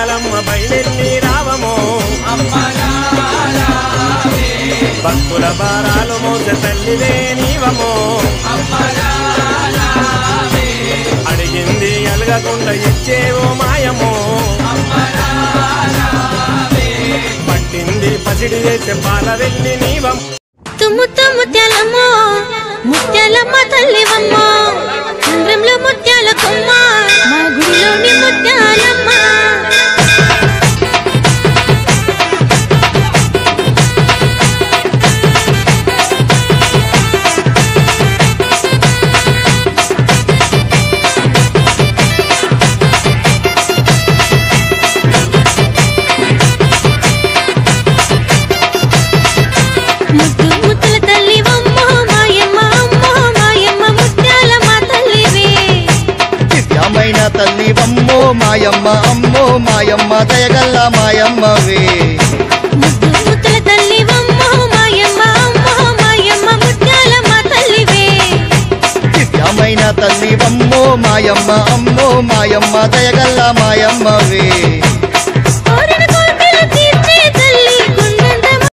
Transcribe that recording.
ముత్యాలమ్మ బయలెల్లి రావమో భక్తుల భారాలు మోస తల్లిదే నీవమో అడిగింది అలగకుండా ఇచ్చేవో మాయమో పట్టింది పసిడి చేసే పాల వెళ్ళి నీవం తుమ్ముత ముత్యాలమ్మ ముత్యాలమ్మ తల్లివమ్మ చంద్రంలో ముత్యాల కొమ్మ మా గుడిలోని ముత్యాలమ్మ ముద్దు ముద్దుల తల్లివమ్మ మాయమ్మ అమ్మ మాయమ్మ ముత్యాలమ్మ తల్లివే దివ్యమైన తల్లివమ్మో మాయమ్మ అమ్మో మాయమ్మ దయగల్ల మాయమ్మవే ముద్దు ముద్దుల తల్లివమ్మ మాయమ్మ అమ్మ మాయమ్మ ముత్యాలమ్మ తల్లివే దివ్యమైన తల్లివమ్మో మాయమ్మ అమ్మో మాయమ్మ దయగల్ల మాయమ్మవే